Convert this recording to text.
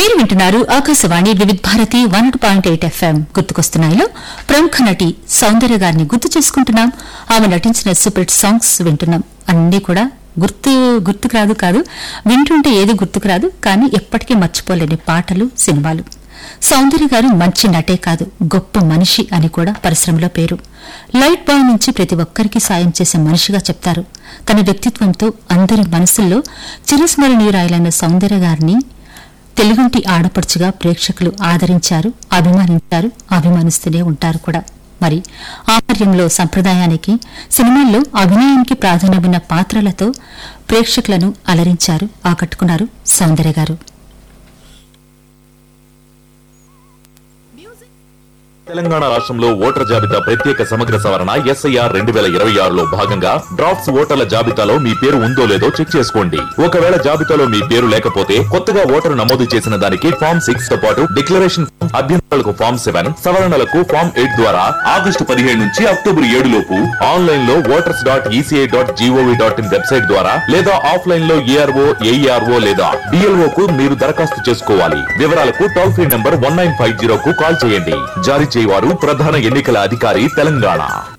మీరు వింటున్నారు Akashvani Vividh Bharati one point eight FM గుర్తుకొస్తున్నాయిలో ప్రముఖ నటి సౌందర్య గారిని గుర్తు చేసుకుంటున్నాం ఆమె నటించిన సూపర్ హిట్ సాంగ్స్ వింటున్నాం అన్నీ కూడా గుర్తు గుర్తుకు రాదు కాదు వింటుంటే ఏది గుర్తుకు రాదు కానీ ఎప్పటికీ మర్చిపోలేని పాటలు సినిమాలు సౌందర్య గారు మంచి నటే కాదు గొప్ప మనిషి అని కూడా పరిశ్రమలో పేరు లైట్ బాయ్ నుంచి ప్రతి ఒక్కరికి సాయం చేసే మనిషిగా చెప్తారు తన వ్యక్తిత్వంతో అందరి మనసుల్లో చిరస్మరణీయురాయలైన సౌందర్య గారిని తెలుగుంటి ఆడపడుచుగా ప్రేక్షకులు ఆదరించారు అభిమానించారు అభిమానిస్తూనే ఉంటారు కూడా మరి ఆమర్యంలో సంప్రదాయానికి సినిమాల్లో అభినయానికి ప్రాధాన్యమైన పాత్రలతో ప్రేక్షకులను అలరించారు ఆకట్టుకున్నారు సౌందర్య గారు తెలంగాణ రాష్ట్రంలో ఓటర్ జాబితా ప్రత్యేక సమగ్ర సవరణ ఎస్ఐఆర్ రెండు వేల ఇరవై ఆరులో భాగంగా డ్రాఫ్ట్స్ ఓటర్ల జాబితాలో మీ పేరు ఉందో లేదో చెక్ చేసుకోండి ఒకవేళ జాబితాలో మీ పేరు లేకపోతే కొత్తగా ఓటరు నమోదు చేసిన దానికి ఫామ్ సిక్స్ తో పాటు డిక్లరేషన్ ఫామ్, అభ్యంతరాలకు ఫామ్ సెవెన్ సవరణలకు ఫామ్ ఎయిట్ ద్వారా ఆగస్టు పదిహేడు నుంచి అక్టోబర్ ఏడు లోపు ఆన్లైన్ లో voters dot ECI dot GOV dot in website ద్వారా లేదా ఆఫ్లైన్ లో ఏఆర్ఓ ఏఈఆర్ఓ లేదా డిఎల్ఓ కు మీరు దరఖాస్తు చేసుకోవాలి వివరాలకు toll free number one nine five zero కు కాల్ చేయండి జారీ చేయవారు ప్రధాన ఎన్నికల అధికారి తెలంగాణ